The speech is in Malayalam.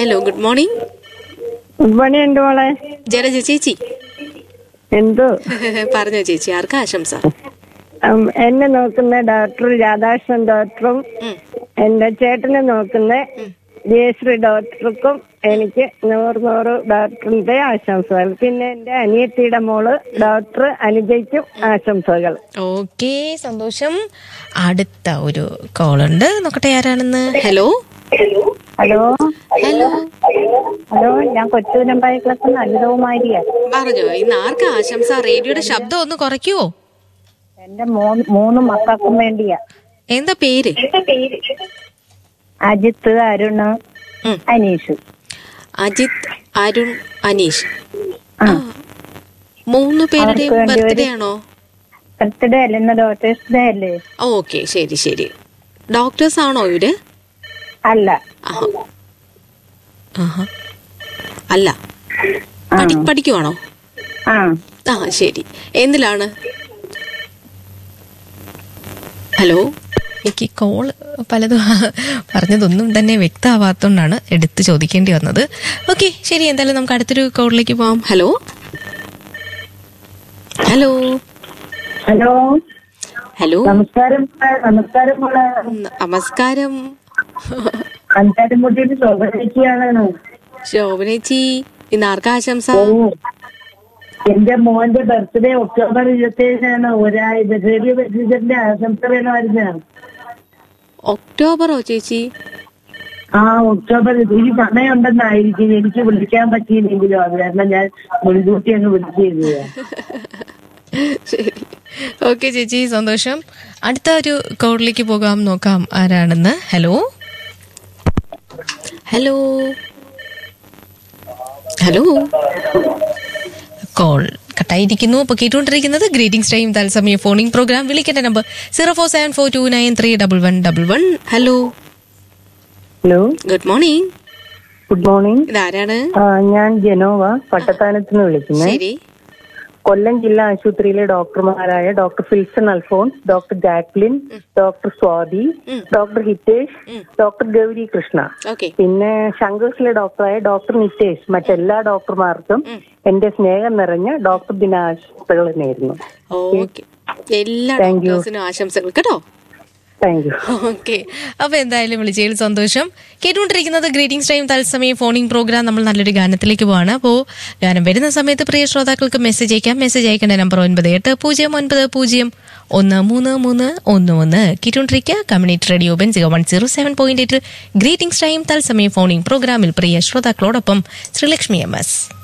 ഹലോ ഗുഡ് മോർണിംഗ് പണിയുണ്ട് മോളെ ജലജ ചേച്ചി എന്തോ പറഞ്ഞോ ചേച്ചി ആർക്കാ ആശംസ ഉം, എന്നെ നോക്കുന്ന ഡോക്ടർ രാധാകൃഷ്ണൻ ഡോക്ടറും ഉം. എന്റെ ചേട്ടനെ നോക്കുന്ന ജയശ്രീ ഡോക്ടർക്കും എനിക്ക് നൂറ് നൂറ് ഡോക്ടറിന്റെ ആശംസകൾ പിന്നെ എന്റെ അനിയത്തിയുടെ മോള് ഡോക്ടർ അനുജയ്ക്കും ആശംസകൾ ഓക്കെ സന്തോഷം അടുത്ത ഒരു കോൾ ഉണ്ട് നോക്കട്ടെ ആരാണെന്ന് ഹലോ ഹലോ ഹലോ ഹലോ ഞാൻ കൊച്ചുനമ്പായി ക്ലസ് അനിതകുമാരിയാ പറഞ്ഞോ ഇന്ന് ആർക്കാ ആശംസ റേഡിയോയുടെ ശബ്ദം ശബ്ദം ഒന്ന് കുറയ്ക്കുവോ എന്റെ മൂന്ന് മക്കൾക്കും വേണ്ടിയാ എന്താ പേര് അജിത്ത് അരുണ് ഉം. അനീഷ് അജിത് അരുൺ അനീഷ് ആ. ആ. മൂന്ന് പേരുടെയും അവർക്ക് വേണ്ടി ബർത്ത്ഡേ ആണോ ബർത്ത്ഡേ അല്ലേ ഇന്ന് ഡോക്ടേഴ്സ് ഡേ അല്ലേ ഓക്കെ ശരി ശരി ഡോക്ടേഴ്സ് ആണോ ഇവര് അല്ല ആഹാ. ആഹാ. അല്ല പഠി പഠിക്കുവാണോ ആ ആ ശരി എന്തിലാണ് ഹലോ എനിക്ക് കോൾ പലതും പറഞ്ഞതൊന്നും തന്നെ വ്യക്തമാവാത്തോണ്ടാണ് എടുത്ത് ചോദിക്കേണ്ടി വന്നത് ഓക്കെ ശരി എന്തായാലും നമുക്ക് അടുത്തൊരു കോളിലേക്ക് പോവാം ഹലോ ഹലോ ഹലോ ഹലോ നമസ്കാരം നമസ്കാരം മോളെ നമസ്കാരം അഞ്ചാറ്റുമുട്ടിയുടെ ശോഭനയ്ക്കാണ് ശോഭനേച്ചി ഇന്ന് ആർക്കാ ആശംസ എന്റെ മോന്റെ ബർത്ത്ഡേ ഒക്ടോബർ ഇരുപത്തി ഏഴിനാണ് ഒരാഴ്ച റേഡിയോ ബെറ്റിന്റെ ആശംസ വേണമായിരുന്നു ഒക്ടോബറോ ചേച്ചി ആ ഒക്ടോബർ ഈ സമയമുണ്ടെന്നായിരിക്കും എനിക്ക് വിളിക്കാൻ പറ്റിയില്ലെങ്കിലും അത് കാരണം ഞാൻ മുൻകൂട്ടി അങ്ങ് വിളിച്ചു ശരി ഓക്കെ ചേച്ചി സന്തോഷം അടുത്ത ഒരു കോളിലേക്ക് പോകാം നോക്കാം ആരാണെന്ന് ഹലോ ഹലോ ഹലോ കോൾ കട്ടായിരിക്കുന്നു അപ്പൊ കേട്ടുകൊണ്ടിരിക്കുന്നത് ഗ്രീറ്റിംഗ്സ് ടൈം തത്സമയ ഫോണിംഗ് പ്രോഗ്രാം വിളിക്കേണ്ട number zero four seven four two nine three double one double one hello hello good morning good morning ഇതാരാണ് ഞാൻ ജനോവ പട്ടത്താനത്ത് നിന്ന് വിളിക്കുന്നത് ശരി കൊല്ലം ജില്ലാ ആശുപത്രിയിലെ ഡോക്ടർമാരായ doctor Filson Alphonse doctor Jacqueline doctor Swathi doctor Hitesh doctor Gauri Krishna okay പിന്നെ ശങ്കേഴ്സിലെ ഡോക്ടറായ ഡോക്ടർ നിതേഷ് മറ്റെല്ലാ ഡോക്ടർമാർക്കും എന്റെ സ്നേഹം നിറഞ്ഞ ഡോക്ടർ ദിനാശംസകൾ നേരുന്നു ഓക്കെ എല്ലാ Thank you. ഡോക്ടേഴ്സിനും ആശംസകൾ കേട്ടോ താങ്ക് യു ഓക്കെ അപ്പൊ എന്തായാലും വിളിച്ചതിൽ സന്തോഷം കേട്ടുകൊണ്ടിരിക്കുന്നത് ഗ്രീറ്റിംഗ്സ് ടൈം തത്സമയ ഫോണിംഗ് പ്രോഗ്രാം നമ്മൾ നല്ലൊരു ഗാനത്തിലേക്ക് പോവാണ് അപ്പോൾ ഗാനം വരുന്ന സമയത്ത് പ്രിയ ശ്രോതാക്കൾക്ക് മെസ്സേജ് അയക്കാം മെസ്സേജ് അയക്കേണ്ട നമ്പർ ഒൻപത് എട്ട് പൂജ്യം ഒൻപത് പൂജ്യം ഒന്ന് മൂന്ന് മൂന്ന് ഒന്ന് ഒന്ന് കേട്ടുകൊണ്ടിരിക്കുക community radio Benziger one zero seven point eight greetings time തത്സമയ ഫോണിംഗ് പ്രോഗ്രാമിൽ പ്രിയ ശ്രോതാക്കളോടൊപ്പം ശ്രീലക്ഷ്മി എം എസ്